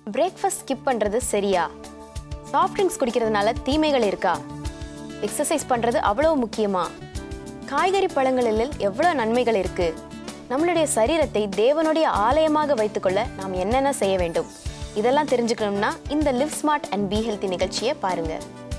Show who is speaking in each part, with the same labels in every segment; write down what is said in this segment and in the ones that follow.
Speaker 1: Breakfast skip பண்ணுறது சரியா soft drinks குடிக்கிறதுனால தீமைகள் இருக்கா எக்ஸசைஸ் பண்ணுறது அவ்வளோ முக்கியமா காய்கறி பழங்களில் எவ்வளோ நன்மைகள் இருக்கு நம்மளுடைய சரீரத்தை தேவனுடைய ஆலயமாக வைத்துக்கொள்ள நாம் என்னென்ன செய்ய வேண்டும் இதெல்லாம் தெரிஞ்சுக்கணும்னா இந்த live smart and be healthy நிகழ்ச்சியை பாருங்க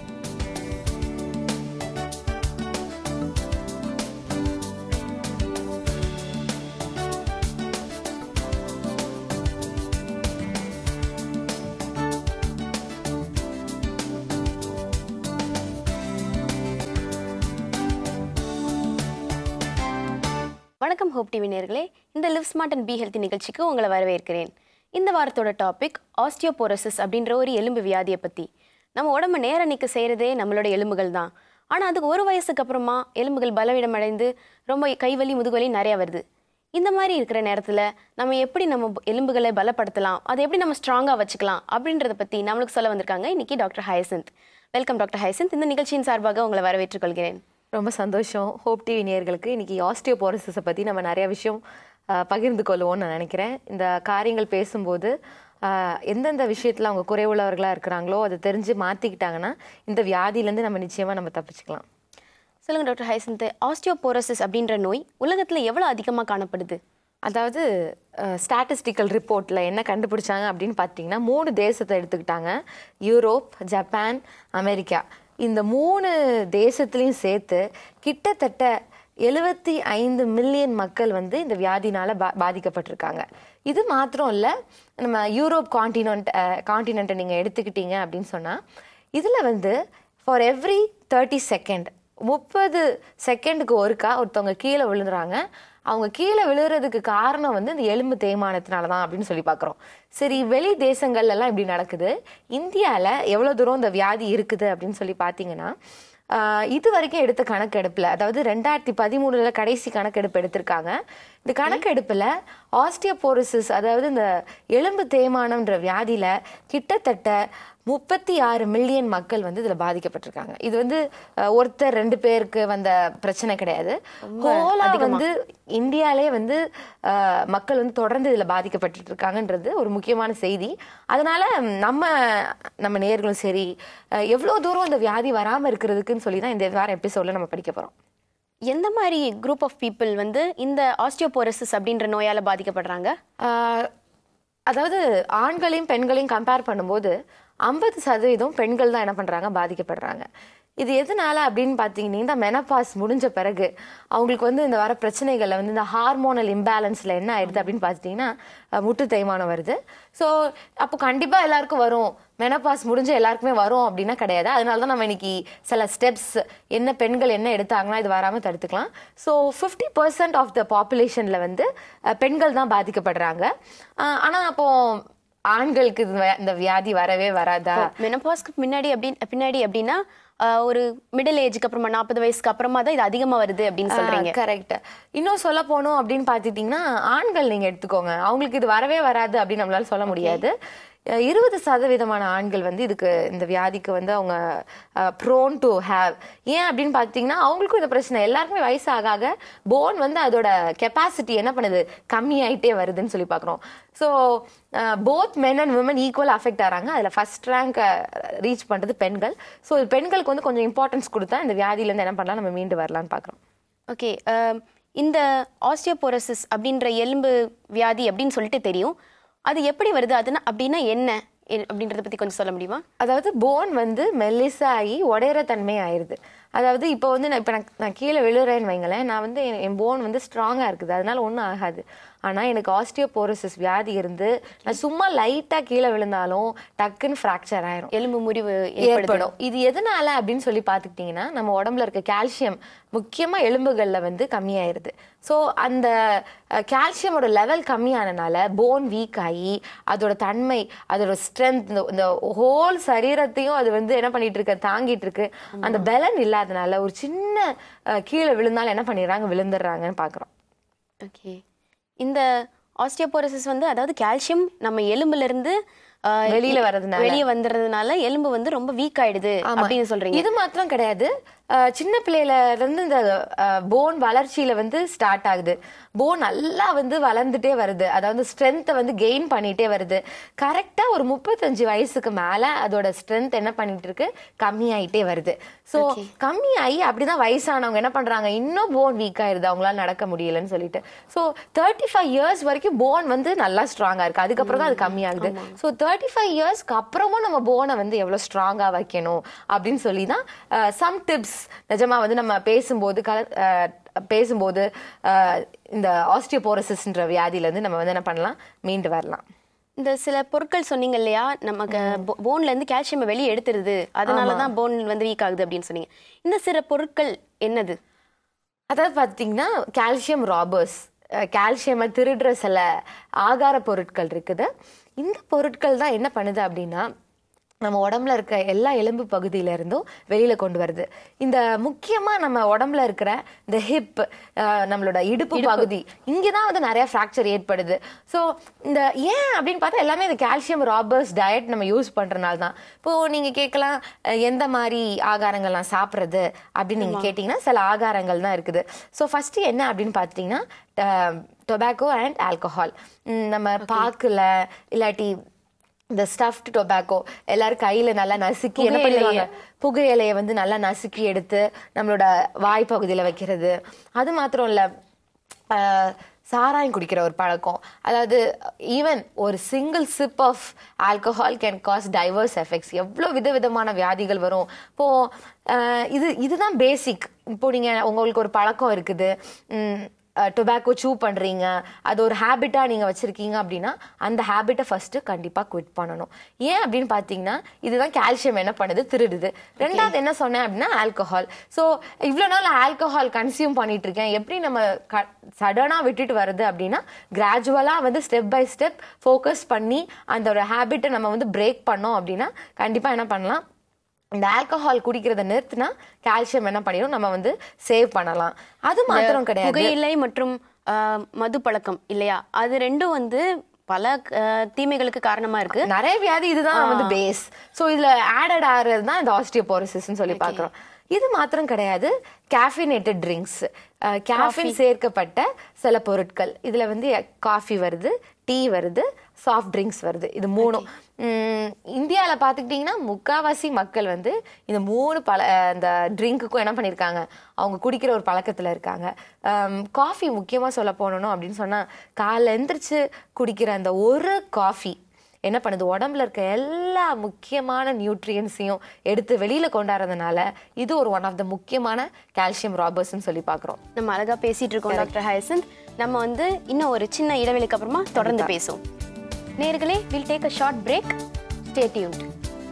Speaker 1: வணக்கம் ஹோப் டிவி நேர்களே இந்த live smart and be healthy நிகழ்ச்சிக்கு உங்களை வரவேற்கிறேன் இந்த வாரத்தோட டாபிக் ஆஸ்டியோபோரோசிஸ் அப்படின்ற ஒரு எலும்பு வியாதியை பற்றி நம்ம உடம்பு நேர நிற்க செய்கிறதே நம்மளோட எலும்புகள் தான் ஆனால் அதுக்கு ஒரு வயசுக்கு அப்புறமா எலும்புகள் பலவீனம் அடைந்து ரொம்ப கைவலி முதுகுவலி நிறையா வருது இந்த மாதிரி இருக்கிற நேரத்தில் நம்ம எப்படி நம்ம எலும்புகளை பலப்படுத்தலாம் அதை எப்படி நம்ம ஸ்ட்ராங்காக வச்சுக்கலாம் அப்படின்றத பற்றி நம்மளுக்கு சொல்ல வந்திருக்காங்க இன்னைக்கு doctor Hyacinth welcome doctor Hyacinth இந்த நிகழ்ச்சியின் சார்பாக உங்களை வரவேற்றுக் கொள்கிறேன்
Speaker 2: ரொம்ப சந்தோஷம் ஹோப் டிவி நேயர்களுக்கு இன்னைக்கு ஆஸ்டியோபோரோசிஸை பற்றி நம்ம நிறைய விஷயம் அஹ், பகிர்ந்து கொள்வோம்னு நான் நினைக்கிறேன் இந்த காரியங்கள் பேசும்போது அஹ், எந்தெந்த விஷயத்தில் அவங்க குறைவுள்ளவர்களாக இருக்கிறாங்களோ அதை தெரிஞ்சு மாற்றிக்கிட்டாங்கன்னா இந்த வியாதியிலேருந்து நம்ம நிச்சயமாக நம்ம தப்பிச்சுக்கலாம்
Speaker 1: சொல்லுங்க டாக்டர் ஹைசந்த் ஆஸ்டியோபோரோசிஸ் அப்படின்ற நோய் உலகத்துல எவ்வளவு அதிகமா காணப்படுது
Speaker 2: அதாவது ஸ்டாட்டிஸ்டிக்கல் ரிப்போர்ட்டில் என்ன கண்டுபிடிச்சாங்க அப்படின்னு பார்த்தீங்கன்னா மூணு தேசத்தை எடுத்துக்கிட்டாங்க யூரோப் ஜப்பான் அமெரிக்கா இந்த மூணு தேசத்துலேயும் சேர்த்து கிட்டத்தட்ட எழுபத்தி ஐந்து மில்லியன் மக்கள் வந்து இந்த வியாதினால பா பாதிக்கப்பட்டிருக்காங்க இது மாத்திரம் இல்லை நம்ம யூரோப் காண்டினென்ட் காண்டினென்ட்டை நீங்கள் எடுத்துக்கிட்டீங்க அப்படின்னு சொன்னால் இதில் வந்து ஃபார் எவ்ரி தேர்ட்டி செகண்ட் முப்பது செகண்டுக்கு ஒருக்கா ஒருத்தவங்க கீழே விழுந்துறாங்க அவங்க கீழே விழுறதுக்கு காரணம் வந்து இந்த எலும்பு தேய்மானத்தினால தான் அப்படின்னு சொல்லி பார்க்குறோம் சரி வெளி தேசங்கள்ல எல்லாம் இப்படி நடக்குது இந்தியாவில் எவ்வளோ தூரம் இந்த வியாதி இருக்குது அப்படின்னு சொல்லி பார்த்தீங்கன்னா ஆஹ் இது வரைக்கும் எடுத்த கணக்கெடுப்பில் அதாவது ரெண்டாயிரத்தி பதிமூணுல கடைசி கணக்கெடுப்பு எடுத்திருக்காங்க இந்த கணக்கெடுப்பில் ஆஸ்டியோபோரோசிஸ் அதாவது இந்த எலும்பு தேய்மானம்ன்ற வியாதியில கிட்டத்தட்ட முப்பத்தி ஆறு மில்லியன் மக்கள் வந்து இதில் பாதிக்கப்பட்டிருக்காங்க இது வந்து அஹ், ஒருத்தர் ரெண்டு பேருக்கு வந்த பிரச்சனை கிடையாது ஹோலா வந்து இந்தியாலே வந்து அஹ், மக்கள் வந்து தொடர்ந்து இதில் பாதிக்கப்பட்டு இருக்காங்கன்றது ஒரு முக்கியமான செய்தி அதனால ம், நம்ம நம்ம நேர்களும் சரி அஹ், எவ்வளவு தூரம் இந்த வியாதி வராமல் இருக்கிறதுக்குன்னு சொல்லி தான் இந்த வாரம் எபிசோட்ல நம்ம படிக்க போறோம்
Speaker 1: எந்த மாதிரி குரூப் ஆஃப் பீப்புள் வந்து இந்த ஆஸ்டியோபோரோசிஸ் அப்படின்ற நோயால பாதிக்கப்படுறாங்க
Speaker 2: ஆஹ் அதாவது ஆண்களையும் பெண்களையும் கம்பேர் பண்ணும்போது ஐம்பது சதவீதம் பெண்கள் தான் என்ன பண்ணுறாங்க பாதிக்கப்படுறாங்க இது எதனால அப்படின்னு பார்த்தீங்கன்னா இந்த மெனபாஸ் முடிஞ்ச பிறகு அவங்களுக்கு வந்து இந்த வர பிரச்சனைகளில் வந்து இந்த ஹார்மோனல் இம்பேலன்ஸில் என்ன ஆயிடுது அப்படின்னு பார்த்துட்டிங்கன்னா அஹ் முட்டு தேய்மானம் வருது ஸோ அப்போ கண்டிப்பாக எல்லாருக்கும் வரும் மெனபாஸ் முடிஞ்ச எல்லாருக்குமே வரும் அப்படின்னா கிடையாது அதனால தான் நம்ம இன்னைக்கு சில ஸ்டெப்ஸ் என்ன பெண்கள் என்ன எடுத்தாங்கன்னா இது வராமல் தடுத்துக்கலாம் so fifty percent of the பாப்புலேஷனில் வந்து அஹ், பெண்கள் தான் பாதிக்கப்படுறாங்க ஆனால் அப்போ ஆண்களுக்கு இது வே- இந்த வியாதி வரவே வராதா
Speaker 1: மெனபாஸ்க்கு முன்னாடி அப்படி பின்னாடி அப்படின்னா ஆஹ், ஒரு மிடில் ஏஜுக்கு அப்புறமா நாற்பது வயசுக்கு அப்புறமா தான் இது அதிகமா வருது அப்படின்னு சொல்றீங்க
Speaker 2: கரெக்ட் இன்னும் சொல்ல போனோம் அப்படின்னு பார்த்துட்டிங்கன்னா ஆண்கள் நீங்க எடுத்துக்கோங்க அவங்களுக்கு இது வரவே வராது அப்படின்னு நம்மளால சொல்ல முடியாது அஹ் இருபது சதவீதமான ஆண்கள் வந்து இதுக்கு இந்த வியாதிக்கு வந்து அவங்க ப்ரோன் டு ஹேவ் ஏன் அப்படின்னு பார்த்தீங்கன்னா அவங்களுக்கும் இந்த பிரச்சனை எல்லாருக்குமே வயசு ஆக ஆக போன் வந்து அதோட கெப்பாசிட்டி என்ன பண்ணுது கம்மியாயிட்டே வருதுன்னு சொல்லி பார்க்குறோம் so both men and women equal affect ஆகிறாங்க அதில் ஃபர்ஸ்ட் ரேங்க் ரீச் பண்ணுறது பெண்கள் ஸோ பெண்களுக்கு வந்து கொஞ்சம் இம்பார்ட்டன்ஸ் கொடுத்தா இந்த வியாதியிலேருந்து என்ன பண்ணலாம் நம்ம மீண்டு வரலாம்னு பார்க்குறோம்
Speaker 1: ஓகே இந்த ஆஸ்டியோபோரோசிஸ் அப்படின்ற எலும்பு வியாதி அப்படின்னு சொல்லிட்டு தெரியும் அது எப்படி வருது அதுனா அப்படின்னா என்ன எ- அப்படின்றத பத்தி கொஞ்சம் சொல்ல முடியுமா
Speaker 2: அதாவது போன் வந்து மெல்லிசாகி உடையிற தன்மை ஆயிருது அதாவது இப்போ வந்து நான் இப்போ நான் நான் கீழே விழுறேன்னு வைங்களேன் நான் வந்து என் என் போன் வந்து ஸ்ட்ராங்காக இருக்குது அதனால ஒன்றும் ஆகாது ஆனால் எனக்கு ஆஸ்டியோபோரோசிஸ் வியாதி இருந்து நான் சும்மா லைட்டாக கீழே விழுந்தாலும் டக்குன்னு ஃப்ராக்சர் ஆயிரும்
Speaker 1: எலும்பு முறிவு ஏற்படுது
Speaker 2: ஏற்படும் இது எதனால அப்படின்னு சொல்லி பார்த்துக்கிட்டிங்கன்னா நம்ம உடம்புல இருக்க கால்சியம் முக்கியமாக எலும்புகளில் வந்து கம்மியாயிருது ஸோ அந்த கால்சியமோட லெவல் கம்மியானனால போன் வீக் ஆகி அதோட தன்மை அதோட ஸ்ட்ரென்த் இந்த இந்த ஹோல் சரீரத்தையும் அது வந்து என்ன பண்ணிட்டு இருக்கு தாங்கிட்டு இருக்கு அந்த பலன் இல்லாதனால ஒரு சின்ன அஹ், கீழே விழுந்தாலும் என்ன பண்ணிடுறாங்க விழுந்துடுறாங்கன்னு பார்க்குறோம்
Speaker 1: ஓகே இந்த ஆஸ்டியோபோரோசிஸ் வந்து அதாவது கால்சியம் நம்ம எலும்புல இருந்து ஆஹ்
Speaker 2: வெளியில வர்றதுனால.
Speaker 1: வெளிய வந்துறதுனால எலும்பு வந்து ரொம்ப வீக் ஆயிடுது அப்படின்னு சொல்றீங்க
Speaker 2: இது மாத்திரம் கிடையாது அஹ் சின்ன பிள்ளையில இருந்து இந்த போன் வளர்ச்சியில வந்து ஸ்டார்ட் ஆகுது போன் நல்லா வந்து வளர்ந்துட்டே வருது அதாவது ஸ்ட்ரென்த்தை வந்து கெயின் பண்ணிட்டே வருது கரெக்டா ஒரு முப்பத்தஞ்சு வயசுக்கு மேல அதோட ஸ்ட்ரென்த் என்ன பண்ணிட்டு இருக்கு கம்மியாயிட்டே வருது ஸோ கம்மியாகி அப்படிதான் வயசானவங்க என்ன பண்றாங்க இன்னும் போன் வீக் ஆயிருது அவங்களால நடக்க முடியலன்னு சொல்லிட்டு ஸோ தேர்ட்டி ஃபைவ் இயர்ஸ் வரைக்கும் போன் வந்து நல்லா ஸ்ட்ராங்கா இருக்கு அதுக்கப்புறம் தான் அது கம்மியாகுது ஸோ தேர்ட்டி ஃபைவ் இயர்ஸ்க்கு அப்புறமும் நம்ம போனை வந்து எவ்வளோ ஸ்ட்ராங்கா வைக்கணும் அப்படின்னு சொல்லி தான் சம் டிப்ஸ் நிஜமா வந்து நம்ம பேசும்போது கல அஹ், பேசும்போது அஹ், இந்த ஆஸ்டியோபோரசிஸ்ன்ற வியாதியிலேருந்து நம்ம வந்து என்ன பண்ணலாம் மீண்டு வரலாம்
Speaker 1: இந்த சில பொருட்கள் சொன்னீங்க இல்லையா நமக்கு போன்ல இருந்து கால்சியம் வெளியே எடுத்துருது அதனால தான் போன் வந்து வீக் ஆகுது அப்படின்னு சொன்னீங்க இந்த சில பொருட்கள் என்னது
Speaker 2: அதாவது பார்த்தீங்கன்னா கால்சியம் ராபர்ஸ் கால்சியமை திருடுற சில ஆகார பொருட்கள் இருக்குது இந்த பொருட்கள் தான் என்ன பண்ணுது அப்படின்னா நம்ம உடம்புல இருக்க எல்லா எலும்பு பகுதியில இருந்தும் வெளியில கொண்டு வருது இந்த முக்கியமா நம்ம உடம்புல இருக்கிற இந்த ஹிப் நம்மளோட இடுப்பு பகுதி இங்கே தான் வந்து நிறைய ஃப்ராக்சர் ஏற்படுது ஸோ இந்த ஏன் அப்படின்னு பார்த்தா எல்லாமே இந்த கால்சியம் ராபர்ஸ் டயட் நம்ம யூஸ் பண்றதுனால தான் இப்போ நீங்க கேட்கலாம் அஹ், எந்த மாதிரி ஆகாரங்கள்லாம் சாப்பிட்றது அப்படின்னு நீங்க கேட்டிங்கன்னா சில ஆகாரங்கள் தான் இருக்குது ஸோ ஃபர்ஸ்ட் என்ன அப்படின்னு பார்த்தீங்கன்னா டொபாக்கோ அண்ட் ஆல்கஹால் நம்ம பாக்குல இல்லாட்டி இந்த ஸ்டஃப்ட் டொபாக்கோ எல்லாரும் கையில நல்லா நசுக்கி என்ன பண்ணுவாங்க புகையிலையை வந்து நல்லா நசுக்கி எடுத்து நம்மளோட வாய் பகுதியில வைக்கிறது அது மாத்திரம் இல்ல ஆஹ், சாராயம் குடிக்கிற ஒரு பழக்கம் அதாவது ஈவன் ஒரு single sip of alcohol can cause diverse effects எவ்வளோ விதவிதமான வியாதிகள் வரும் இப்போ ஆஹ், இது இதுதான் பேசிக் இப்போ நீங்க உங்களுக்கு ஒரு பழக்கம் இருக்குது உம், டொபாக்கோ சூ பண்றீங்க அது ஒரு ஹேபிட்டா நீங்க வச்சிருக்கீங்க அப்படின்னா அந்த ஹேபிட்டை ஃபர்ஸ்ட் கண்டிப்பா குவிட் பண்ணணும் ஏன் அப்படின்னு பாத்தீங்கன்னா இதுதான் கால்சியம் என்ன பண்ணுது திருடுது ரெண்டாவது என்ன சொன்னேன் அப்படின்னா ஆல்கஹால் ஸோ இவ்வளோ நாள் ஆல்கஹால் கன்சியூம் பண்ணிட்டு இருக்கேன் எப்படி நம்ம சடனா விட்டுட்டு வருது அப்படின்னா கிராஜுவலா வந்து ஸ்டெப் பை ஸ்டெப் ஃபோக்கஸ் பண்ணி அந்த ஒரு ஹேபிட்டை நம்ம வந்து பிரேக் பண்ணோம் அப்படின்னா கண்டிப்பா என்ன பண்ணலாம் இந்த ஆல்கஹால் குடிக்கிறத நிறுத்தினா கால்சியம் என்ன பண்ணிடும் நம்ம வந்து சேவ் பண்ணலாம் அது மாத்திரம் கிடையாது
Speaker 1: புகையிலை மற்றும் ஆஹ், மது பழக்கம் இல்லையா அது ரெண்டும் வந்து பல ஆஹ், தீமைகளுக்கு காரணமா இருக்கு
Speaker 2: நிறைய வியாதி இதுதான் வந்து பேஸ் சோ இதுல ஆடட் ஆகிறது தான் இந்த ஆஸ்டியோபோரோசிஸ்னு சொல்லி பார்க்குறோம் இது மாத்திரம் கிடையாது கேஃபினேட்டட் ட்ரிங்க்ஸ் கேஃபின் சேர்க்கப்பட்ட சில பொருட்கள் இதுல வந்து காஃபி வருது டீ வருது சாஃப்ட் ட்ரிங்க்ஸ் வருது இது மூணும் உம், இந்தியால பார்த்துக்கிட்டிங்கன்னா முக்காவாசி மக்கள் வந்து இந்த மூணு பல அஹ், இந்த ட்ரிங்க்குக்கும் என்ன பண்ணியிருக்காங்க அவங்க குடிக்கிற ஒரு பழக்கத்தில் இருக்காங்க காஃபி முக்கியமாக சொல்ல போனோம் அப்படின்னு சொன்னால் காலைல எந்திரிச்சு குடிக்கிற அந்த ஒரு காஃபி என்ன பண்ணுது உடம்புல இருக்க எல்லா முக்கியமான நியூட்ரியன்ஸையும் எடுத்து வெளியில கொண்டாடுறதுனால இது ஒரு ஒன் ஆஃப் த முக்கியமான கால்சியம் ராபர்ஸ்னு சொல்லி பார்க்குறோம்
Speaker 1: நம்ம அழகா பேசிட்டு இருக்கோம் டாக்டர் ஹயசந்த் நம்ம வந்து இன்னும் ஒரு சின்ன இடைவெளிக்கு அப்புறமா தொடர்ந்து பேசுவோம் நேர்களே will take a short break stay tuned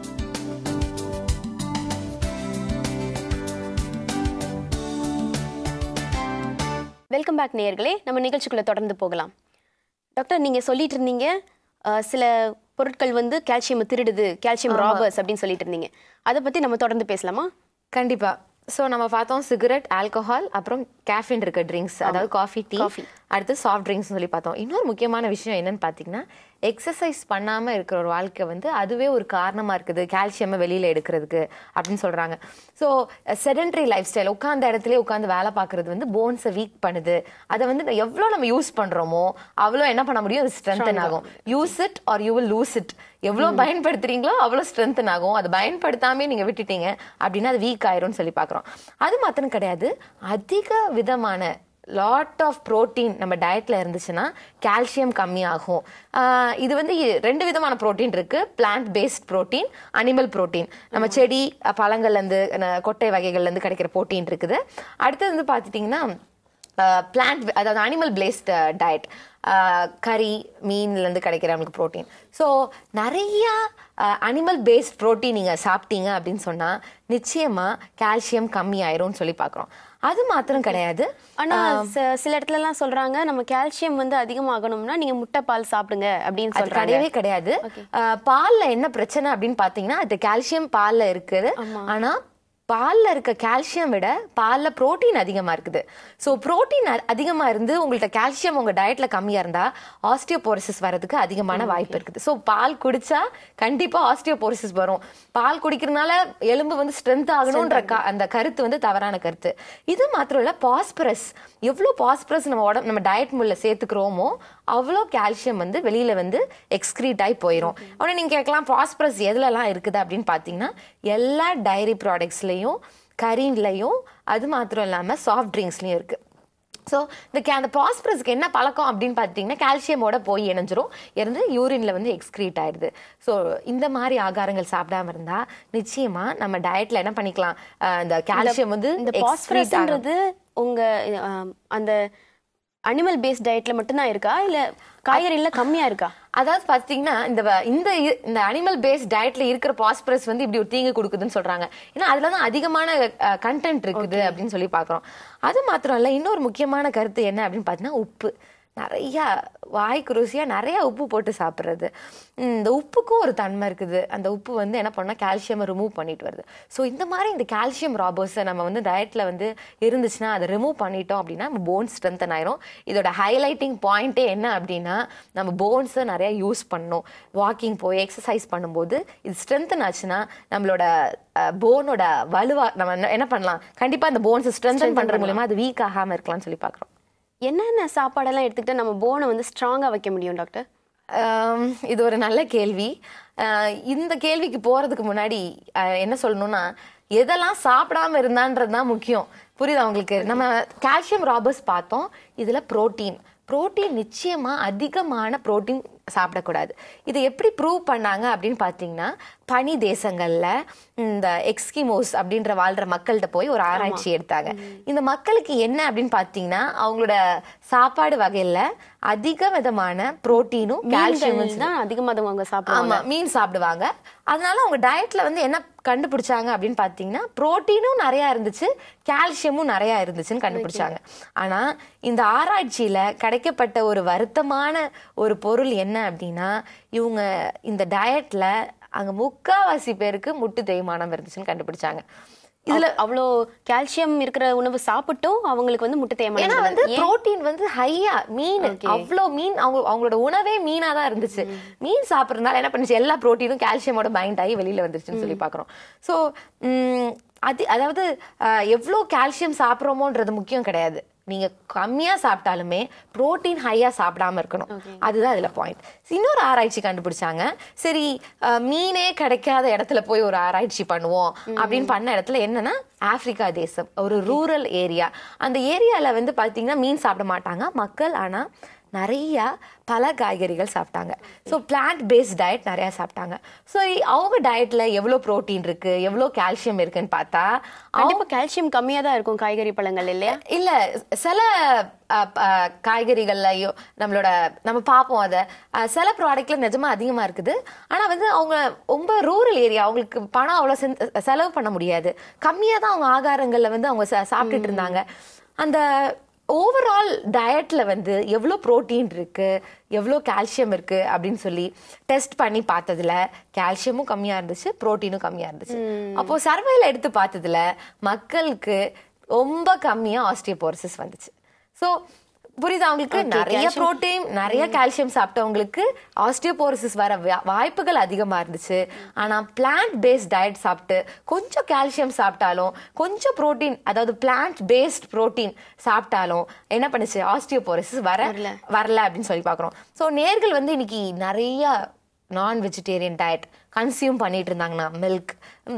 Speaker 1: welcome back நேயர்களே நம்ம நிகழ்ச்சிக்குள்ள தொடர்ந்து போகலாம் டாக்டர் நீங்க சொல்லிட்டு இருந்தீங்க அஹ், சில பொருட்கள் வந்து கால்சியம் திருடுது கால்சியம் ராபர்ஸ் அப்படின்னு சொல்லிட்டு இருந்தீங்க அதை பத்தி நம்ம தொடர்ந்து பேசலாமா
Speaker 2: கண்டிப்பா ஸோ நம்ம பார்த்தோம் சிகரெட் ஆல்கஹால் அப்புறம் கேஃபின் இருக்க ட்ரிங்க்ஸ் அதாவது காஃபி டீ அடுத்து சாஃப்ட் ட்ரிங்க்ஸ் சொல்லி பார்த்தோம் இன்னொரு முக்கியமான விஷயம் என்னன்னு பார்த்தீங்கன்னா எக்ஸசைஸ் பண்ணாம இருக்கிற ஒரு வாழ்க்கை வந்து அதுவே ஒரு காரணமா இருக்குது கால்சியம் வெளியில எடுக்கிறதுக்கு அப்படின்னு சொல்றாங்க ஸோ செடன்டரி லைஃப் ஸ்டைல் உட்காந்த இடத்துல உட்காந்து வேலை பார்க்கறது வந்து போன்ஸை வீக் பண்ணுது அதை வந்து எவ்வளோ நம்ம யூஸ் பண்றோமோ அவ்வளோ என்ன பண்ண முடியும் அது ஸ்ட்ரென்தன் ஆகும் use it or you will lose it எவ்வளோ பயன்படுத்துறீங்களோ அவ்வளோ ஸ்ட்ரென்தன் ஆகும் அதை பயன்படுத்தாமே நீங்க விட்டுட்டீங்க அப்படின்னா அது வீக் ஆயிரும்னு சொல்லி பார்க்குறோம் அது மாத்திரம் கிடையாது அதிக விதமான லாட் ஆஃப் புரோட்டீன் நம்ம டயட்ல இருந்துச்சுன்னா கால்சியம் கம்மியாகும் ஆஹ் இது வந்து இ- ரெண்டு விதமான புரோட்டீன் இருக்கு plant based protein animal protein நம்ம செடி அஹ், பழங்கள்ல இருந்து அஹ், கொட்டை வகைகள்ல இருந்து கிடைக்கிற புரோட்டீன் இருக்குது அடுத்தது வந்து பார்த்துட்டிங்கன்னா பிளான்ட் அதாவது அனிமல் பேஸ்ட் டயட் கறி மீன்லேருந்து கிடைக்கிற நமக்கு ப்ரோட்டீன் ஸோ நிறைய அனிமல் பேஸ்ட் ப்ரோட்டீன் நீங்கள் சாப்பிட்டீங்க அப்படின்னு சொன்னால் நிச்சயமாக கால்சியம் கம்மி ஆயிரும்னு சொல்லி பார்க்குறோம் அது மாத்திரம் கிடையாது
Speaker 1: ஆனா ச- சில இடத்துல எல்லாம் சொல்றாங்க நம்ம கால்சியம் வந்து அதிகமாகணும்னா நீங்க முட்டை பால் சாப்பிடுங்க அப்படின்னு
Speaker 2: அது
Speaker 1: சொல்றாங்க
Speaker 2: கிடையவே கிடையாது அஹ், பால்ல என்ன பிரச்சனை அப்படின்னு பாத்தீங்கன்னா அது கால்சியம் பால்ல இருக்குது ஆனா பாலில் இருக்க கால்சியம் விட பாலில் புரோட்டீன் அதிகமாக இருக்குது ஸோ புரோட்டீன் அதிகமாக இருந்து உங்கள்ட்ட கால்சியம் உங்கள் டயட்டில் கம்மியாக இருந்தால் ஆஸ்டியோபோரோசிஸ் வரதுக்கு அதிகமான வாய்ப்பு இருக்குது ஸோ பால் குடிச்சா கண்டிப்பாக ஆஸ்டியோபோரோசிஸ் வரும் பால் குடிக்கிறதுனால எலும்பு வந்து ஸ்ட்ரென்த் ஆகணுன்ற க- அந்த கருத்து வந்து தவறான கருத்து இது மாத்திரம் இல்லை பாஸ்பரஸ் எவ்வளோ பாஸ்பரஸ் நம்ம உடம்பு நம்ம டயட் முள்ள சேர்த்துக்கிறோமோ அவ்வளோ கால்சியம் வந்து வெளியில வந்து எக்ஸ்கிரீட் ஆகி போயிடும் உடனே நீங்க கேட்கலாம் பாஸ்பரஸ் எதுலலாம் இருக்குது அப்படின்னு பார்த்தீங்கன்னா எல்லா டைரி ப்ராடக்ட்ஸ்லையும் கரீன்லையும் அது மாத்திரம் இல்லாமல் சாஃப்ட் ட்ரிங்க்ஸ்லையும் இருக்கு ஸோ இந்த கே அந்த பாஸ்பரஸ்க்கு என்ன பழக்கம் அப்படின்னு பார்த்தீங்கன்னா கால்சியமோட போய் இணைஞ்சிரும் இருந்து யூரின்ல வந்து எக்ஸ்க்ரீட் ஆயிடுது ஸோ இந்த மாதிரி ஆகாரங்கள் சாப்பிடாம இருந்தா நிச்சயமா நம்ம டயட்ல என்ன பண்ணிக்கலாம் அஹ் இந்த கால்சியம் வந்து
Speaker 1: இந்த
Speaker 2: excrete ஆகும்.
Speaker 1: பாஸ்பரஸ்ன்றது உங்க ஆம், அந்த அனிமல் பேஸ்ட் டயட்ல மட்டும்தான் இருக்கா இல்ல காய்கறில கம்மியா இருக்கா
Speaker 2: அதாவது பாத்தீங்கன்னா இந்த வ- இந்த இ- இந்த அனிமல் பேஸ்ட் டயட்ல இருக்கிற பாஸ்பரஸ் வந்து இப்படி ஒரு தீங்கு கொடுக்குதுன்னு சொல்றாங்க ஏன்னா அதுல தான் அதிகமான கண்டென்ட் இருக்குது அப்படின்னு சொல்லி பாக்குறோம் அது மாத்திரம் இல்ல இன்னொரு முக்கியமான கருத்து என்ன அப்படின்னு பாத்தீங்கன்னா உப்பு நிறைய வாய்க்கு ருசியா நிறைய உப்பு போட்டு சாப்பிட்றது இந்த உப்புக்கும் ஒரு தன்மை இருக்குது அந்த உப்பு வந்து என்ன பண்ணா கால்சியம் ரிமூவ் பண்ணிட்டு வருது ஸோ இந்த மாதிரி இந்த கால்சியம் ராபர்ஸை நம்ம வந்து டயட்ல வந்து இருந்துச்சுன்னா அதை ரிமூவ் பண்ணிட்டோம் அப்படின்னா நம்ம போன் ஸ்ட்ரென்தன் ஆயிரும் இதோட ஹைலைட்டிங் பாயிண்டே என்ன அப்படின்னா நம்ம போன்ஸை நிறைய யூஸ் பண்ணணும் வாக்கிங் போய் எக்ஸசைஸ் பண்ணும்போது இது ஸ்ட்ரென்தன் ஆச்சுன்னா நம்மளோட போனோட வலுவா நம்ம என்ன- என்ன பண்ணலாம் கண்டிப்பா அந்த போன்ஸை ஸ்ட்ரென்தன் பண்றது மூலமா அது வீக் ஆகாம இருக்கலாம்னு சொல்லி பார்க்குறோம்
Speaker 1: என்னென்ன சாப்பாடெல்லாம் எடுத்துக்கிட்டா நம்ம போனை வந்து ஸ்ட்ராங்கா வைக்க முடியும் டாக்டர்
Speaker 2: ஆம், இது ஒரு நல்ல கேள்வி ஆஹ் இந்த கேள்விக்கு போறதுக்கு முன்னாடி ஆஹ் என்ன சொல்லணும்னா எதெல்லாம் சாப்பிடாம இருந்தான்றது தான் முக்கியம் புரியுதா உங்களுக்கு நம்ம கால்சியம் ராபர்ஸ் பார்த்தோம் இதுல புரோட்டீன் புரோட்டீன் நிச்சயமா அதிகமான புரோட்டீன் சாப்பிடக்கூடாது இதை எப்படி ப்ரூவ் பண்ணாங்க அப்படின்னு பார்த்தீங்கன்னா பனி தேசங்கள்ல இந்த எக்ஸ்கிமோஸ் அப்படின்ற வாழ்ற மக்கள்கிட்ட போய் ஒரு ஆராய்ச்சி எடுத்தாங்க இந்த மக்களுக்கு என்ன அப்படின்னு பார்த்தீங்கன்னா அவங்களோட சாப்பாடு வகையில அதிக விதமான புரோட்டீனும் கால்சியமும்
Speaker 1: மீன்கள் தான் அதிகமா அது அவங்க சாப்பிடுவாங்க
Speaker 2: ஆமா மீன் சாப்பிடுவாங்க அதனால அவங்க டயட்ல வந்து என்ன கண்டுபிடிச்சாங்க அப்படின்னு பாத்தீங்கன்னா புரோட்டீனும் நிறைய இருந்துச்சு கால்சியமும் நிறைய இருந்துச்சுன்னு கண்டுபிடிச்சாங்க ஆனா இந்த ஆராய்ச்சியில கிடைக்கப்பட்ட ஒரு வருத்தமான ஒரு பொருள் என்ன அப்படின்னா இவங்க இந்த டயட்ல அங்க முக்காவாசி பேருக்கு முட்டு தேய்மானம் இருந்துச்சுன்னு கண்டுபிடிச்சாங்க
Speaker 1: இதுல அவ்வளோ கால்சியம் இருக்கிற உணவு சாப்பிட்டும் அவங்களுக்கு வந்து முட்டை
Speaker 2: ஏன்னா
Speaker 1: தேய்மானம்
Speaker 2: வந்து
Speaker 1: வருது. ஏன்?
Speaker 2: புரோட்டீன் வந்து ஹையா மீன் அவ்வளோ மீன் அவங்க அவங்களோட உணவே மீனா தான் இருந்துச்சு மீன் சாப்பிட்றதுனால என்ன பண்ணுச்சு எல்லா புரோட்டீனும் கால்சியமோட பைண்ட் ஆகி வெளியில வந்துருச்சுன்னு சொல்லி பார்க்குறோம் ஸோ அது அதாவது அஹ், எவ்வளோ கால்சியம் சாப்பிட்றோமோன்றது முக்கியம் கிடையாது நீங்க கம்மியா சாப்பிட்டாலுமே புரோட்டீன் ஹையா சாப்பிடாம இருக்கணும் அதுதான் இதுல பாயிண்ட் இன்னொரு ஆராய்ச்சி கண்டுபிடிச்சாங்க சரி அஹ், மீனே கிடைக்காத இடத்துல போய் ஒரு ஆராய்ச்சி பண்ணுவோம் அப்படின்னு பண்ண இடத்துல என்னன்னா ஆப்பிரிக்கா தேசம் ஒரு ரூரல் ஏரியா அந்த ஏரியால வந்து பாத்தீங்கன்னா மீன் சாப்பிட மாட்டாங்க மக்கள் ஆனா நிறைய பல காய்கறிகள் சாப்பிட்டாங்க ஸோ பிளான்ட் பேஸ்ட் டயட் நிறைய சாப்பிட்டாங்க ஸோ அவங்க டயட்ல எவ்வளோ புரோட்டீன் இருக்கு எவ்வளோ கால்சியம் இருக்குன்னு பார்த்தா
Speaker 1: கண்டிப்பா கால்சியம் கம்மியா தான் இருக்கும் காய்கறி பழங்கள் இல்லையா
Speaker 2: இல்ல சில அஹ், அஹ், காய்கறிகள்லயோ நம்மளோட நம்ம பார்ப்போம் அதை அஹ், சில ப்ராடக்ட்ல நிஜமா அதிகமா இருக்குது ஆனா வந்து அவங்க ரொம்ப ரூரல் ஏரியா அவங்களுக்கு பணம் அவ்வளவு சென்- செலவு பண்ண முடியாது கம்மியா தான் அவங்க ஆகாரங்கள்ல வந்து அவங்க சா- சாப்பிட்டுட்டு இருந்தாங்க அந்த ஓவரால் டயட்ல வந்து எவ்வளோ புரோட்டீன் இருக்கு எவ்வளோ கால்சியம் இருக்கு அப்படின்னு சொல்லி டெஸ்ட் பண்ணி பார்த்ததுல கால்சியமும் கம்மியா இருந்துச்சு புரோட்டீனும் கம்மியா இருந்துச்சு அப்போ சர்வைல எடுத்து பார்த்ததுல மக்களுக்கு ரொம்ப கம்மியா ஆஸ்டியோபோரோசிஸ் வந்துச்சு ஸோ புரியுதா அவங்களுக்கு நிறைய புரோட்டீன் நிறைய கால்சியம் சாப்பிட்டவங்களுக்கு ஆஸ்டியோபோரோசிஸ் வர வா- வாய்ப்புகள் அதிகமா இருந்துச்சு ஆனா பிளான்ட் பேஸ்ட் டயட் சாப்பிட்டு கொஞ்சம் கால்சியம் சாப்பிட்டாலும் கொஞ்சம் புரோட்டீன் அதாவது பிளான்ட் பேஸ்ட் புரோட்டீன் சாப்பிட்டாலும் என்ன பண்ணுச்சு ஆஸ்டியோபோரோசிஸ் வர வரல அப்படின்னு சொல்லி பார்க்குறோம் ஸோ நேர்கள் வந்து இன்னைக்கு நிறைய நான் வெஜிடேரியன் டயட் கன்சியூம் பண்ணிட்டு இருந்தாங்கன்னா மில்க்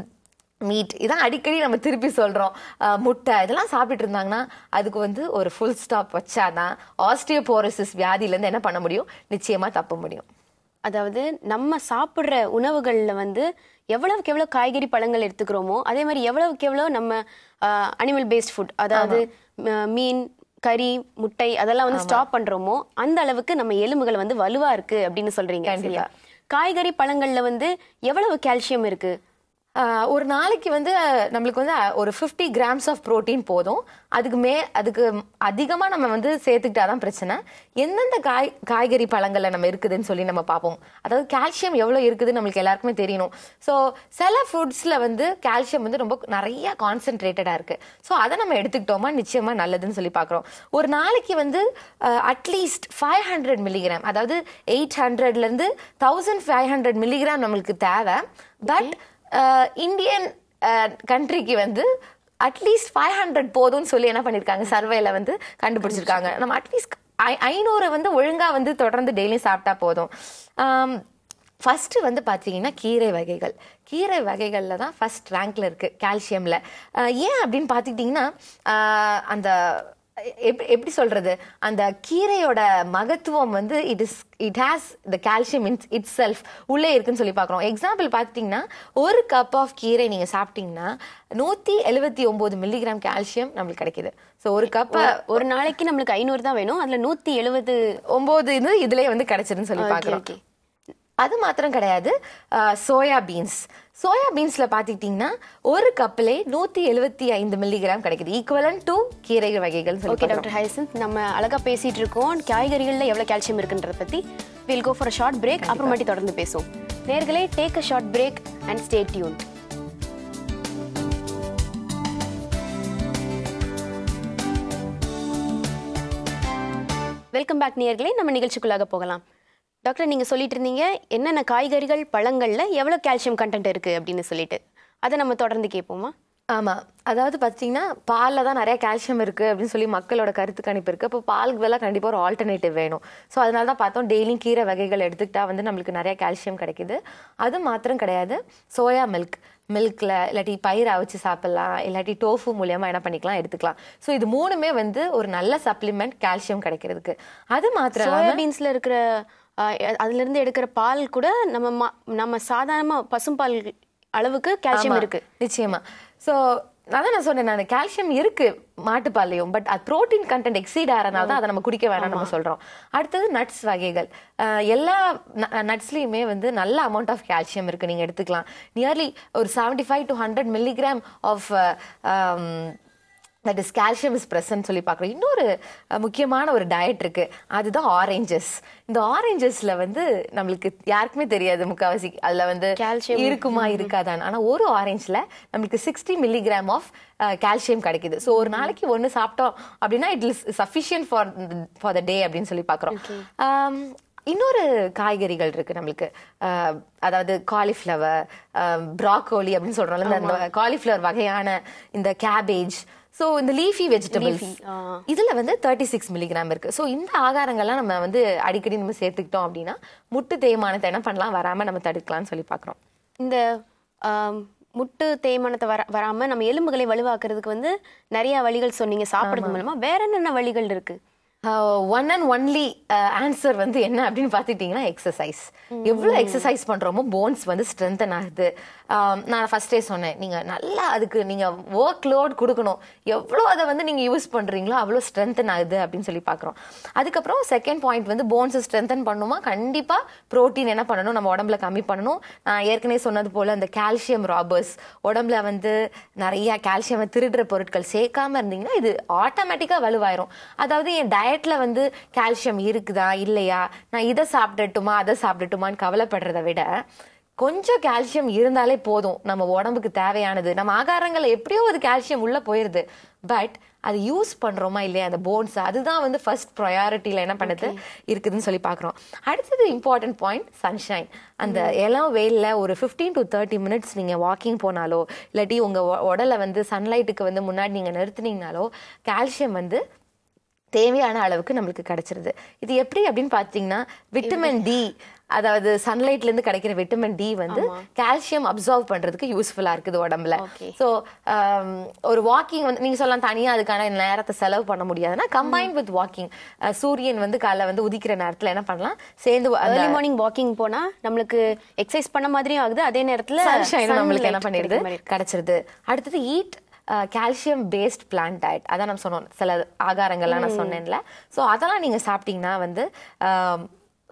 Speaker 2: மீட் இதான் அடிக்கடி நம்ம திருப்பி சொல்றோம் அஹ் முட்டை இதெல்லாம் சாப்பிட்டு இருந்தாங்கன்னா அதுக்கு வந்து ஒரு ஃபுல் ஸ்டாப் வச்சாதான் ஆஸ்டியோபோரோசிஸ் வியாதியிலேருந்து என்ன பண்ண முடியும் நிச்சயமா தப்ப முடியும்
Speaker 1: அதாவது நம்ம சாப்பிடுற உணவுகள்ல வந்து எவ்வளவுக்கு எவ்வளவு காய்கறி பழங்கள் எடுத்துக்கிறோமோ அதே மாதிரி எவ்வளவுக்கு எவ்வளவு நம்ம அனிமல் பேஸ்ட் ஃபுட் அதாவது ம- மீன் கறி முட்டை அதெல்லாம் வந்து ஸ்டாப் பண்றோமோ அந்த அளவுக்கு நம்ம எலும்புகள் வந்து வலுவா இருக்கு அப்படின்னு சொல்றீங்க சரியா காய்கறி பழங்கள்ல வந்து எவ்வளவு கால்சியம் இருக்கு
Speaker 2: ஆஹ் ஒரு நாளைக்கு வந்து அஹ், நம்மளுக்கு வந்து அஹ், ஒரு ஃபிஃப்டி கிராம்ஸ் ஆஃப் புரோட்டீன் போதும் அதுக்கு மே அதுக்கு அதிகமாக நம்ம வந்து சேர்த்துக்கிட்டா தான் பிரச்சனை எந்தெந்த காய் காய்கறி பழங்களில் நம்ம இருக்குதுன்னு சொல்லி நம்ம பார்ப்போம் அதாவது கால்சியம் எவ்வளோ இருக்குதுன்னு நம்மளுக்கு எல்லாருக்குமே தெரியணும் ஸோ சில ஃபுட்ஸில் வந்து கால்சியம் வந்து ரொம்ப நிறைய கான்சென்ட்ரேட்டடாக இருக்குது ஸோ அதை நம்ம எடுத்துக்கிட்டோமா நிச்சயமாக நல்லதுன்னு சொல்லி பார்க்குறோம் ஒரு நாளைக்கு வந்து அட்லீஸ்ட் ஃபைவ் ஹண்ட்ரட் மில்லிகிராம் அதாவது எயிட் ஹண்ட்ரட்லேருந்து தௌசண்ட் ஃபைவ் ஹண்ட்ரட் மில்லிகிராம் நம்மளுக்கு தேவை பட் இந்தியன் கண்ட்ரிக்கு வந்து அட்லீஸ்ட் ஃபைவ் ஹண்ட்ரட் போதும்னு சொல்லி என்ன பண்ணியிருக்காங்க சர்வேல வந்து கண்டுபிடிச்சிருக்காங்க நம்ம அட்லீஸ்ட் ஐநூறு வந்து ஒழுங்காக வந்து தொடர்ந்து டெய்லியும் சாப்பிட்டா போதும் ஃபஸ்ட்டு வந்து பார்த்தீங்கன்னா கீரை வகைகள் கீரை வகைகளில் தான் ஃபஸ்ட் ரேங்க்ல இருக்குது கால்சியமில் ஏன் அப்படின்னு பார்த்துக்கிட்டிங்கன்னா ஆஹ் அந்த எப்படி எப்படி சொல்றது அந்த கீரையோட மகத்துவம் வந்து it is it has the calcium in itself உள்ளே இருக்குன்னு சொல்லி பார்க்குறோம் எக்ஸாம்பிள் பார்த்துட்டிங்கன்னா ஒரு கப் ஆஃப் கீரை நீங்கள் சாப்பிட்டீங்கன்னா நூற்றி எழுபத்தி ஒம்பது மில்லிகிராம் கால்சியம் நம்மளுக்கு கிடைக்குது ஸோ ஒரு கப்
Speaker 1: ஒரு நாளைக்கு நம்மளுக்கு ஐநூறு தான் வேணும் அதுல நூத்தி எழுபது
Speaker 2: ஒம்பது இது இதுலேயே வந்து கிடைச்சிருன்னு சொல்லி பார்க்குறோம்
Speaker 1: ஓகே
Speaker 2: அது மாத்திரம் கிடையாது சோயா பீன்ஸ் சோயா பீன்ஸ்ல பாத்துக்கிட்டீங்கன்னா ஒரு கப்பிலே நூத்தி எழுபத்தி ஐந்து மில்லிகிராம் கிடைக்குது ஈக்குவலன் டு கீரை வகைகள் சொல்லி
Speaker 1: ஓகே டாக்டர் ஹைசன்த் நம்ம அழகா பேசிட்டு இருக்கோம் காய்கறிகள்ல எவ்வளவு கால்சியம் இருக்குன்றத பத்தி will go for short break அப்புறமாட்டி தொடர்ந்து பேசுவோம் நேர்களே take a short break and stay tune welcome back நேர்களே நம்ம நிகழ்ச்சிக்குள்ளாக போகலாம் டாக்டர் நீங்க சொல்லிட்டு இருந்தீங்க என்னென்ன காய்கறிகள் பழங்கள்ல எவ்வளவு கால்சியம் கண்டென்ட் இருக்கு அப்படின்னு சொல்லிட்டு அதை நம்ம தொடர்ந்து கேட்போமா
Speaker 2: ஆமா அதாவது பார்த்தீங்கன்னா பாலில் தான் நிறைய கால்சியம் இருக்கு அப்படின்னு சொல்லி மக்களோட கருத்து கணிப்பு இருக்கு அப்போ பாலுக்கு வேலை கண்டிப்பாக ஒரு ஆல்டர்னேட்டிவ் வேணும் ஸோ அதனால தான் பார்த்தோம் டெய்லியும் கீரை வகைகள் எடுத்துக்கிட்டா வந்து நம்மளுக்கு நிறைய கால்சியம் கிடைக்குது அது மாத்திரம் கிடையாது சோயா மில்க் மில்க்ல இல்லாட்டி பயிரை அவிச்சு சாப்பிடலாம் இல்லாட்டி டோஃபு மூலியமா என்ன பண்ணிக்கலாம் எடுத்துக்கலாம் ஸோ இது மூணுமே வந்து ஒரு நல்ல சப்ளிமெண்ட் கால்சியம் கிடைக்கிறதுக்கு அது மாத்திரம்
Speaker 1: சோயா பீன்ஸ்ல இருக்கிற ஆஹ், அதுல இருந்து எடுக்கிற பால் கூட நம்ம மா- நம்ம சாதாரண பசும்பால் அளவுக்கு கால்சியம்
Speaker 2: ஆமா,
Speaker 1: இருக்கு
Speaker 2: நிச்சயமா ஸோ அதான் நான் சொன்னேன் நான் கால்சியம் இருக்கு மாட்டுப்பால்லையும் பட் அது புரோட்டீன் கண்டென்ட் எக்ஸீட் ஆகிறனால தான் அதை நம்ம குடிக்க வேணாம் நம்ம சொல்றோம் அடுத்தது நட்ஸ் வகைகள் அஹ் எல்லா நட்ஸ்லயுமே வந்து நல்ல அமௌண்ட் ஆஃப் கால்சியம் இருக்கு நீங்க எடுத்துக்கலாம் நியர்லி ஒரு seventy five to hundred milligram of that is calcium is present சொல்லி பார்க்குறோம் இன்னொரு அஹ், முக்கியமான ஒரு டயட் இருக்கு அதுதான் ஆரஞ்சஸ் இந்த ஆரஞ்சஸ்ல வந்து நம்மளுக்கு யாருக்குமே தெரியாது முக்காவாசி அதுல வந்து
Speaker 1: Calcium.
Speaker 2: இருக்குமா இருக்காதான் ஆனா ஒரு ஆரஞ்சுல நம்மளுக்கு சிக்ஸ்டி மில்லிகிராம் ஆஃப் கால்சியம் கிடைக்குது ஸோ ஒரு நாளைக்கு ஒன்று சாப்பிட்டோம் அப்படின்னா it is sufficient for for the day அப்படின்னு சொல்லி பார்க்குறோம் இன்னொரு காய்கறிகள் இருக்கு நம்மளுக்கு ஆஹ் அதாவது காலிஃப்ளவர் ப்ராக்கோலி அப்படின்னு சொல்றோம்ல இந்த- இந்த காலிஃப்ளவர் வகையான இந்த கேபேஜ் ஸோ இந்த லீஃபி வெஜிடபிள்ஸ்
Speaker 1: ஆ.
Speaker 2: இதுல வந்து தேர்ட்டி சிக்ஸ் மில்லிகிராம் இருக்கு ஸோ இந்த ஆகாரங்கள்லாம் நம்ம வந்து அடிக்கடி நம்ம சேர்த்துக்கிட்டோம் அப்படின்னா முட்டு தேய்மானத்தை என்ன பண்ணலாம் வராம நம்ம தடுக்கலாம்னு சொல்லி பார்க்குறோம்
Speaker 1: இந்த ஆம், முட்டு தேய்மானத்தை வர வராம நம்ம எலும்புகளை வலுவாக்குறதுக்கு வந்து நிறைய வழிகள் சொன்னீங்க சாப்பிடுறது மூலமா வேற என்னென்ன வழிகள் இருக்கு
Speaker 2: ஒன் அண்ட் ஒன்லி ஆன்சர் வந்து என்ன அப்படின்னு பார்த்துக்கிட்டிங்கன்னா எக்ஸசைஸ் எவ்வளோ எக்ஸசைஸ் பண்ணுறோமோ போன்ஸ் வந்து ஸ்ட்ரென்தன் ஆகுது ஆஹ் நான் ஃபர்ஸ்டே சொன்னேன் நீங்கள் நல்லா அதுக்கு நீங்கள் ஒர்க் லோட் கொடுக்கணும் எவ்வளோ அதை வந்து நீங்கள் யூஸ் பண்ணுறீங்களோ அவ்வளோ ஸ்ட்ரென்தன் ஆகுது அப்படின்னு சொல்லி பார்க்குறோம் அதுக்கப்புறம் செகண்ட் பாயிண்ட் வந்து போன்ஸை ஸ்ட்ரென்தன் பண்ணுமா கண்டிப்பாக ப்ரோட்டீன் என்ன பண்ணணும் நம்ம உடம்புல கம்மி பண்ணணும் நான் ஏற்கனவே சொன்னது போல் அந்த கால்சியம் ராபர்ஸ் உடம்புல வந்து நிறைய கால்சியம் திருடுற பொருட்கள் சேர்க்காம இருந்தீங்கன்னா இது ஆட்டோமேட்டிக்காக வலுவாயிரும் அதாவது என் டயட்ல வந்து கால்சியம் இருக்குதா இல்லையா நான் இதை சாப்பிடட்டுமா அதை சாப்பிடட்டுமான்னு கவலைப்படுறதை விட கொஞ்சம் கால்சியம் இருந்தாலே போதும் நம்ம உடம்புக்கு தேவையானது நம்ம ஆகாரங்கள்ல எப்படியோ ஒரு கால்சியம் உள்ள போயிருது பட் அது யூஸ் பண்றோமா இல்லையா அந்த போன்ஸ் அதுதான் வந்து ஃபர்ஸ்ட் ப்ரையாரிட்டியில என்ன பண்ணுது இருக்குதுன்னு சொல்லி பார்க்குறோம் அடுத்தது இம்பார்ட்டன்ட் பாயிண்ட் சன்ஷைன் அந்த இளம் வெயில்ல ஒரு 15 டு தேர்ட்டி மினிட்ஸ் நீங்க வாக்கிங் போனாலோ இல்லாட்டி உங்க உ- உடலை வந்து சன்லைட்டுக்கு வந்து முன்னாடி நீங்க நிறுத்துனீங்கனாலோ கால்சியம் வந்து தேவையான அளவுக்கு நம்மளுக்கு கிடைச்சிருது இது எப்படி அப்படின்னு பார்த்தீங்கன்னா விட்டமின் டி அதாவது சன்லைட்ல இருந்து கிடைக்கிற விட்டமின் டி வந்து கால்சியம் அப்சர்வ் பண்றதுக்கு யூஸ்ஃபுல்லா இருக்குது உடம்புல
Speaker 1: Okay.
Speaker 2: ஸோ ஒரு வாக்கிங் வந்து நீங்க சொல்லலாம் தனியா அதுக்கான நேரத்தை செலவு பண்ண சூரியன் கம்பைன் வித் வாக்கிங் சூரியன் வந்து காலைல வந்து உதிக்கிற நேரத்துல என்ன பண்ணலாம் சேர்ந்து அந்த
Speaker 1: ஏர்லி மார்னிங் வாக்கிங் போனா நம்மளுக்கு எக்ஸசைஸ் பண்ண மாதிரியும் ஆகுது அதே நேரத்துல
Speaker 2: சன்ஷைன் நம்மளுக்கு என்ன
Speaker 1: sunlight
Speaker 2: பண்ணிடுது
Speaker 1: கிடைக்கிற மாதிரி இருக்கு.
Speaker 2: கிடைச்சிருது அடுத்தது eat calcium based plant diet அதான் நம்ம சொன்னோம் சில ஆகாரங்கள்லாம் நான் சொன்னேன்ல ஸோ அதெல்லாம் நீங்க சாப்பிட்டீங்கன்னா வந்து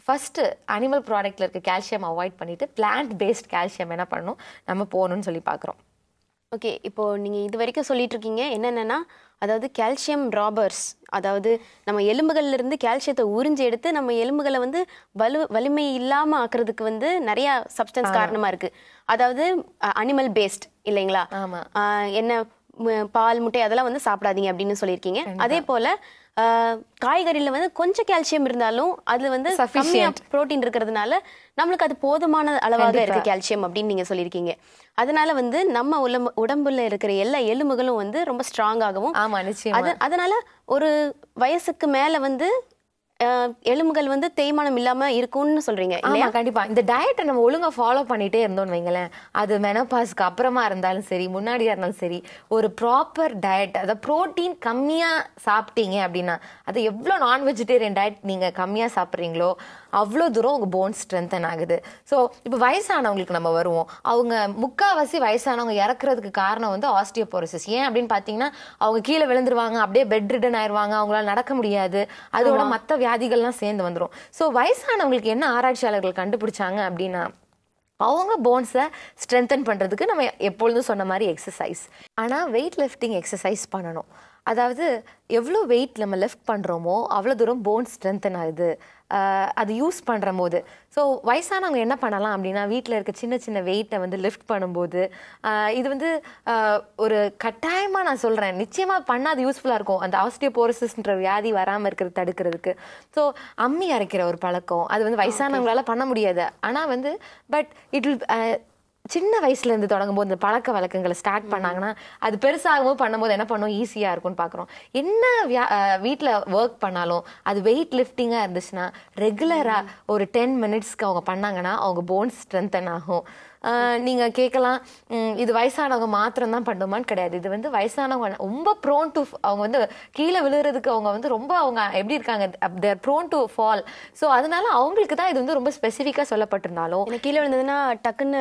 Speaker 2: ஃபர்ஸ்ட் அனிமல் ப்ராடக்ட்ல இருக்க கால்சியம் அவாய்ட் பண்ணிட்டு பிளான்ட் பேஸ்ட் கால்சியம் என்ன பண்ணணும் நம்ம போகணும்னு சொல்லி பார்க்குறோம்
Speaker 1: ஓகே இப்போ நீங்கள் இது வரைக்கும் சொல்லிட்டு இருக்கீங்க என்னென்னா அதாவது கால்சியம் ராபர்ஸ் அதாவது நம்ம எலும்புகள்ல இருந்து கால்சியத்தை உறிஞ்சி எடுத்து நம்ம எலும்புகளை வந்து வலு வலிமை இல்லாமல் ஆக்குறதுக்கு வந்து நிறைய சப்ஸ்டன்ஸ் காரணமாக இருக்குது அதாவது அனிமல் பேஸ்ட் இல்லைங்களா
Speaker 2: ஆமா.
Speaker 1: ஆஹ் என்ன ம- பால் முட்டை அதெல்லாம் வந்து சாப்பிடாதீங்க அப்படின்னு சொல்லியிருக்கீங்க அதே போல் காய்கறியில் வந்து கொஞ்சம் கால்சியம் இருந்தாலும் அது வந்து கம்மியா புரோட்டீன் இருக்கிறதுனால நம்மளுக்கு அது போதுமான அளவாக இருக்கு கால்சியம் அப்படின்னு நீங்க சொல்லியிருக்கீங்க அதனால வந்து நம்ம உடம்பு உடம்புல இருக்கிற எல்லா எலும்புகளும் வந்து ரொம்ப ஸ்ட்ராங்காகவும்
Speaker 2: ஆமா நிச்சயமா
Speaker 1: அது அதனால ஒரு வயசுக்கு மேல வந்து அஹ், எலும்புகள் வந்து தேய்மானம் இல்லாம இருக்கும்னு சொல்றீங்க இல்லையா
Speaker 2: ஆமா கண்டிப்பா இந்த டயட்டை நம்ம ஒழுங்கா ஃபாலோ பண்ணிட்டே இருந்தோம்னு வைங்களேன் அது மெனோபாஸ்க்கு அப்புறமா இருந்தாலும் சரி முன்னாடியா இருந்தாலும் சரி ஒரு ப்ராப்பர் டயட் அதாவது புரோட்டீன் கம்மியா சாப்பிட்டீங்க அப்படின்னா அது எவ்வளோ நான் வெஜிடேரியன் டயட் நீங்க கம்மியா சாப்பிட்றீங்களோ அவ்வளோ தூரம் உங்க போன் ஸ்ட்ரென்தன் ஆகுது ஸோ இப்போ வயசானவங்களுக்கு நம்ம வருவோம் அவங்க முக்காவாசி வயசானவங்க இறக்குறதுக்கு காரணம் வந்து ஆஸ்டியோபோரோசிஸ் ஏன் அப்படின்னு பார்த்தீங்கன்னா அவங்க கீழே விழுந்துருவாங்க அப்படியே பெட் ரிட்டன் ஆயிருவாங்க அவங்களால நடக்க முடியாது அதோட மற்ற வியாதிகள்லாம் சேர்ந்து வந்துடும் ஸோ வயசானவங்களுக்கு என்ன ஆராய்ச்சியாளர்கள் கண்டுபிடிச்சாங்க அப்படின்னா அவங்க போன்ஸை ஸ்ட்ரென்தன் பண்ணுறதுக்கு நம்ம எப்பொழுதும் சொன்ன மாதிரி எக்ஸசைஸ் ஆனால் வெயிட் லிஃப்டிங் எக்ஸசைஸ் பண்ணணும் அதாவது எவ்வளோ வெயிட் நம்ம லிஃப்ட் பண்ணுறோமோ அவ்வளோ தூரம் போன் ஸ்ட்ரென்தன் ஆகுது ஆஹ் அது யூஸ் பண்ணுற போது ஸோ வயசானவங்க என்ன பண்ணலாம் அப்படின்னா வீட்டில் இருக்க சின்ன சின்ன வெயிட்டை வந்து லிஃப்ட் பண்ணும்போது ஆஹ் இது வந்து ஆஹ் ஒரு கட்டாயமாக நான் சொல்கிறேன் நிச்சயமாக பண்ணால் அது யூஸ்ஃபுல்லாக இருக்கும் அந்த ஆஸ்டியோபோரோசிஸ்ன்ற வியாதி வராமல் இருக்கிறது தடுக்கிறதுக்கு ஸோ அம்மி அரைக்கிற ஒரு பழக்கம் அது வந்து வயசானவங்களால பண்ண முடியாது ஆனால் வந்து பட் இட் வில் சின்ன வயசுல இருந்து தொடங்கும் போது இந்த பழக்க வழக்கங்களை ஸ்டார்ட் பண்ணாங்கன்னா அது பெருசாகவும் பண்ணும்போது என்ன பண்ணும் ஈஸியா இருக்கும்னு பார்க்குறோம் என்ன வியா- அஹ் வீட்ல ஒர்க் பண்ணாலும் அது வெயிட் லிஃப்டிங்கா இருந்துச்சுன்னா ரெகுலரா ஒரு டென் மினிட்ஸ்க்கு அவங்க பண்ணாங்கன்னா அவங்க போன்ஸ் ஸ்ட்ரென்தன் ஆகும் அஹ் நீங்க கேட்கலாம் ம், இது வயசானவங்க மாத்திரம் தான் பண்ணுமான்னு கிடையாது இது வந்து வயசானவங்க ரொம்ப ப்ரோன் டு அவங்க வந்து கீழே விழுறதுக்கு அவங்க வந்து ரொம்ப அவங்க எப்படி இருக்காங்க they're prone to fall so அதனால அவங்களுக்கு தான் இது வந்து ரொம்ப ஸ்பெசிஃபிக்காக சொல்லப்பட்டிருந்தாலும்
Speaker 1: எனக்கு கீழே விழுந்ததுன்னா டக்குன்னு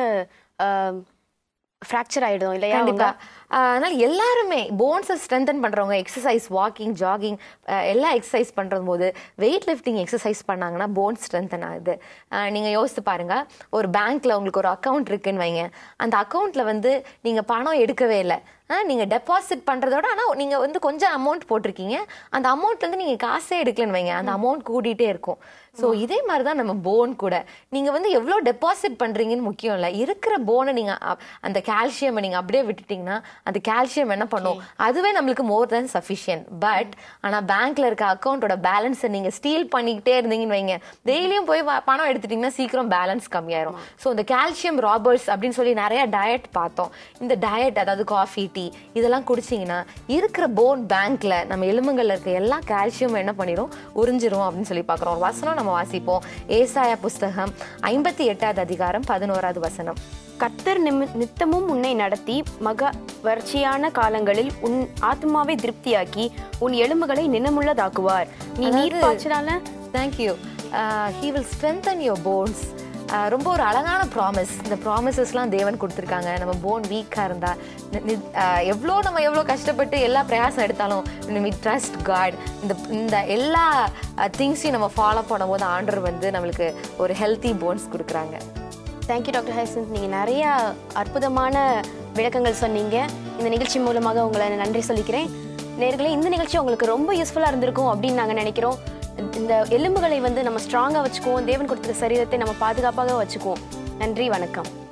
Speaker 1: ஃப்ராக்சர் ஆயிடும் இல்லையா
Speaker 2: கண்டிப்பா
Speaker 1: அவங்க?
Speaker 2: ஆஹ் அதனால எல்லாருமே போன்ஸை ஸ்ட்ரென்தன் பண்றவங்க எக்ஸசைஸ் வாக்கிங் ஜாகிங் எல்லா எக்ஸசைஸ் பண்றது போது வெயிட் லிஃப்டிங் எக்ஸசைஸ் பண்ணாங்கன்னா போன் ஸ்ட்ரென்தன் ஆகுது ஆஹ் நீங்க யோசித்து பாருங்க ஒரு பேங்க்ல உங்களுக்கு ஒரு அக்கவுண்ட் இருக்குன்னு வைங்க அந்த அக்கவுண்ட்ல வந்து நீங்க பணம் எடுக்கவே இல்லை நீங்க டெபாசிட் பண்றதோட ஆனா நீங்க வந்து கொஞ்சம் அமௌண்ட் போட்டிருக்கீங்க அந்த அமௌண்ட்ல இருந்து நீங்க காசே எடுக்கலன்னு வைங்க அந்த அமௌண்ட் கூடிட்டே இருக்கும் ஸோ இதே மாதிரி தான் நம்ம போன் கூட நீங்க வந்து எவ்வளோ டெபாசிட் பண்றீங்கன்னு முக்கியம் இல்லை இருக்கிற போனை நீங்க அ- அந்த கால்சியம் நீங்க அப்படியே விட்டுட்டீங்கன்னா அந்த கால்சியம் என்ன பண்ணும் அதுவே நம்மளுக்கு மோர் தென் சஃபிஷியன்ட் பட் ஆனா பேங்க்ல இருக்க அக்கௌண்ட்டோட பேலன்ஸை நீங்க ஸ்டீல் பண்ணிக்கிட்டே இருந்தீங்கன்னு வைங்க டெய்லியும் போய் வ- பணம் எடுத்துட்டீங்கன்னா சீக்கிரம் பேலன்ஸ் கம்மியாயிரும் ஸோ இந்த கால்சியம் ராபர்ஸ் அப்படின்னு சொல்லி நிறைய டயட் பார்த்தோம் இந்த டயட் அதாவது காஃபி டீ இதெல்லாம் குடிச்சிங்கன்னா இருக்கிற போன் பேங்க்ல நம்ம எலும்புகள்ல இருக்க எல்லா கால்சியம் என்ன பண்ணிரும் உறிஞ்சிரும் அப்படின்னு சொல்லி பார்க்குறோம் ஒரு வசனம் நம்ம வாசிப்போம் ஏசாயா புஸ்தகம் ஐம்பத்தி எட்டாவது அதிகாரம் பதினோராவது வசனம்
Speaker 1: கர்த்தர் நிமி- நித்தமும் உன்னை நடத்தி மக வறட்சியான காலங்களில் உன் ஆத்மாவை திருப்தியாக்கி உன் எலும்புகளை நினமுள்ளதாக்குவார் நீ நீர் பாய்ச்சலால
Speaker 2: thank you he will strengthen your bones ரொம்ப ஒரு அழகான ப்ராமிஸ் இந்த ப்ராமிசஸ்லாம் தேவன் கொடுத்துருக்காங்க நம்ம போன் வீக்காக இருந்தா நி- நி- ஆஹ் எவ்வளோ நம்ம எவ்வளோ கஷ்டப்பட்டு எல்லா பிரயாசம் எடுத்தாலும் வி ட்ரஸ்ட் காட் இந்த இந்த எல்லா திங்ஸையும் நம்ம ஃபாலோ பண்ணும்போது ஆண்டர் வந்து நம்மளுக்கு ஒரு ஹெல்த்தி போன்ஸ் கொடுக்குறாங்க
Speaker 1: தேங்க்யூ டாக்டர் ஹைசன்த் நீங்கள் நிறைய அற்புதமான விளக்கங்கள் சொன்னீங்க இந்த நிகழ்ச்சி மூலமாக உங்களை நான் நன்றி சொல்லிக்கிறேன் நேர்களே இந்த நிகழ்ச்சி உங்களுக்கு ரொம்ப யூஸ்ஃபுல்லாக இருந்திருக்கும் அப்படின்னு நாங்கள் நினைக்கிறோம் இந்த எலும்புகளை வந்து நம்ம ஸ்ட்ராங்காக வச்சுக்குவோம் தேவன் கொடுத்த சரீரத்தை நம்ம பாதுகாப்பாக வச்சுக்குவோம் நன்றி வணக்கம்